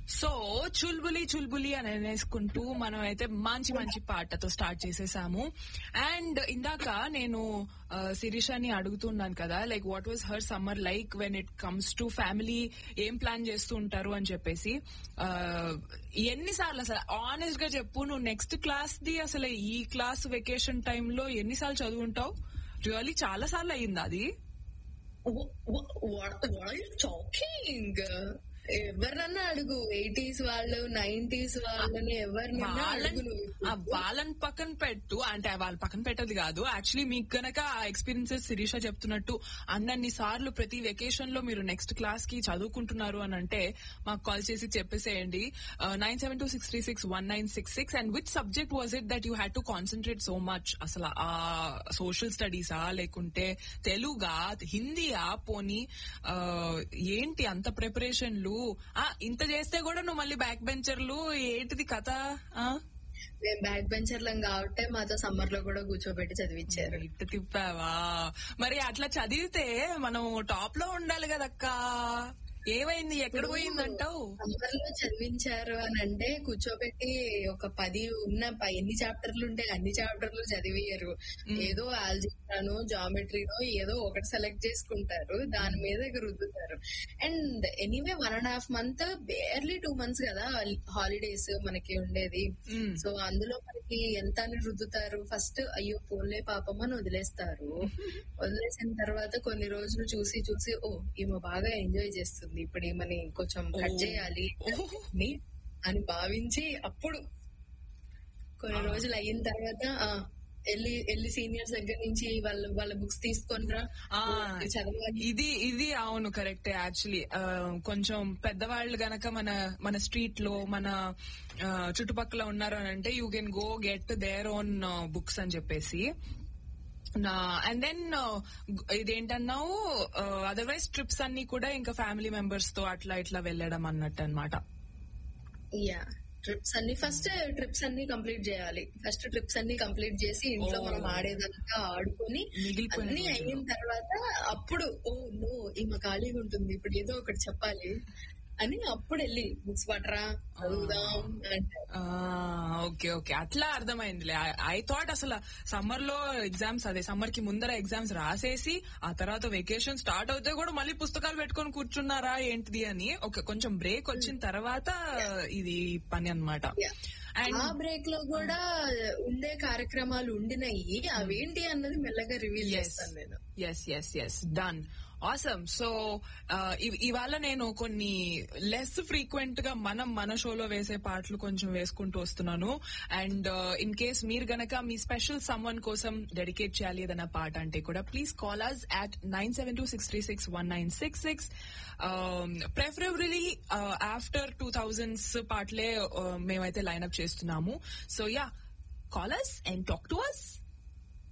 So Chulbuli Chulbuli అని అనేసుకుంటూ మనం అయితే మంచి మంచి పాటతో స్టార్ట్ చేసేసాము అండ్ ఇందాక నేను ఆ, శిరీషని అడుగుతున్నాను కదా like what was her summer like when it comes to family ఏం ప్లాన్ చేస్తూ ఉంటారు అని చెప్పేసి ఆ, ఎన్నిసార్లు అసలు ఆనెస్ట్ గా చెప్పు నువ్వు నెక్స్ట్ క్లాస్ ది అసలు ఈ క్లాస్ వెకేషన్ టైంలో ఎన్నిసార్లు చదువుంటావు రియల్లీ చాలా సార్లు అయ్యింది అది టాకింగ్ ఎవరినన్నా అడుగు ఎయిటీస్ వాళ్ళు నైన్టీస్ వాళ్ళని ఎవరినన్నా అడుగు వాళ్ళని నువ్వు ఆ వాళ్ళని పక్కన పెట్టు అంటే వాళ్ళ పక్కన పెట్టదు కాదు యాక్చువల్లీ మీకు గనక ఆ ఎక్స్పీరియన్సెస్ శిరీష చెప్తున్నట్టు అన్నన్ని సార్లు ప్రతి వెకేషన్ లో మీరు నెక్స్ట్ క్లాస్ కి చదువుకుంటున్నారు అని అంటే మాకు కాల్ చేసి చెప్పేసేయండి nine seven two six three six one nine six six and which subject was it that you had to concentrate so much అసలు ఆ సోషల్ స్టడీసా లేకుంటే తెలుగా హిందీయా పోనీ ఆ, ఏంటి అంత ప్రిపరేషన్లు ఆ ఇంత చేస్తే కూడా నువ్వు మళ్ళీ బ్యాక్ బెంచర్లు ఏంటిది కథ ఆ మేము బ్యాక్ బెంచర్లం కాబట్టి మాతో సమ్మర్ లో కూడా కూర్చోబెట్టి చదివించారు ఇట్టు తిప్పావా మరి అట్లా చదివితే మనం టాప్ లో ఉండాలి కదక్క ఏమైంది ఎక్కడ పోయిందంటావు సమ్మర్ లో చదివించారు అని అంటే కూర్చోబెట్టి ఒక పది ఉన్న ప- ఎన్ని చాప్టర్లు ఉంటే అన్ని చాప్టర్లు చదివేయరు ఏదో ఆల్జిబ్రానో జామెట్రీనో ఏదో ఒకటి సెలెక్ట్ చేసుకుంటారు దాని మీద ఇక రుద్దుతారు and anyway one and half month barely two months కదా హాలిడేస్ మనకి ఉండేది Mm. సో అందులో మనకి ఎంత అని రుద్దుతారు ఫస్ట్ అయ్యో పోలే పాపం అని వదిలేస్తారు వదిలేసిన తర్వాత కొన్ని రోజులు చూసి చూసి ఓ ఈమె బాగా ఎంజాయ్ చేస్తుంది ఇప్పుడు ఈమెని కొంచెం కట్ ఓ. చేయాలి అని అని భావించి అప్పుడు కొన్ని రోజులు అయిన తర్వాత ఆ వెళ్ళి వెళ్ళి సీనియర్స్ దగ్గర నుంచి వాళ్ళ వాళ్ళ బుక్స్ తీసుకొని రా ఆ, ఓ, చదవాలి ఇది ఇది అవును కరెక్ట్ యాక్చువల్లీ కొంచెం పెద్దవాళ్ళు గనక మన మన స్ట్రీట్ లో మన ఆ, చుట్టుపక్కల ఉన్నారు అని అంటే you can go get their own books అని చెప్పేసి నా అండ్ దెన్ ఇదేంటన్నావు అదర్వైజ్ ట్రిప్స్ అన్ని కూడా ఇంకా ఫ్యామిలీ మెంబర్స్ తో అట్లా ఇట్లా వెళ్ళడం అన్నట్టు అనమాట యా ట్రిప్స్ అన్ని ఫస్ట్ ట్రిప్స్ అన్ని కంప్లీట్ చేయాలి ఫస్ట్ ట్రిప్స్ అన్ని కంప్లీట్ చేసి ఇంట్లో ఓ. మనం ఆడేదంతా ఆడుకొని మిగిలిపోయిన అన్ని రోజులు. అయిన తర్వాత అప్పుడు ఓ నో ఈమె ఖాళీగా ఉంటుంది ఇప్పుడు ఏదో ఒకటి చెప్పాలి అని అప్పుడు వెళ్ళి బుక్స్ పట్టరా చదువుదాం అంటే ఓకే ఓకే అట్లా అర్థమైందిలే ఐ థాట్ అసలు సమ్మర్ లో ఎగ్జామ్స్ అదే సమ్మర్ కి ముందర ఎగ్జామ్స్ రాసేసి ఆ తర్వాత వెకేషన్ స్టార్ట్ అవుతే కూడా మళ్ళీ పుస్తకాలు పెట్టుకొని కూర్చున్నారా ఏంటిది అని ఒక కొంచెం బ్రేక్ వచ్చిన తర్వాత ఇది పని అన్నమాట Yeah. అండ్ ఆ బ్రేక్ లో కూడా ఉండే కార్యక్రమాలు ఉండినాయి అవేంటి అన్నది మెల్లగా రివీల్ చేస్తాను నేను yes yes yes done awesome so ఇవాళ నేను కొన్ని లెస్ ఫ్రీక్వెంట్ గా మనం మన షోలో వేసే పాటలు కొంచెం వేసుకుంటూ వస్తున్నాను అండ్ ఇన్ కేస్ మీరు గనక మీ స్పెషల్ సమ్వన్ కోసం డెడికేట్ చేయాలి ఏదైనా పాట అంటే కూడా please call us at nine seven two six three six one nine six six preferably after two thousands పాటలే uh, మేమైతే లైన్అప్ చేస్తున్నాము so yeah call us and talk to us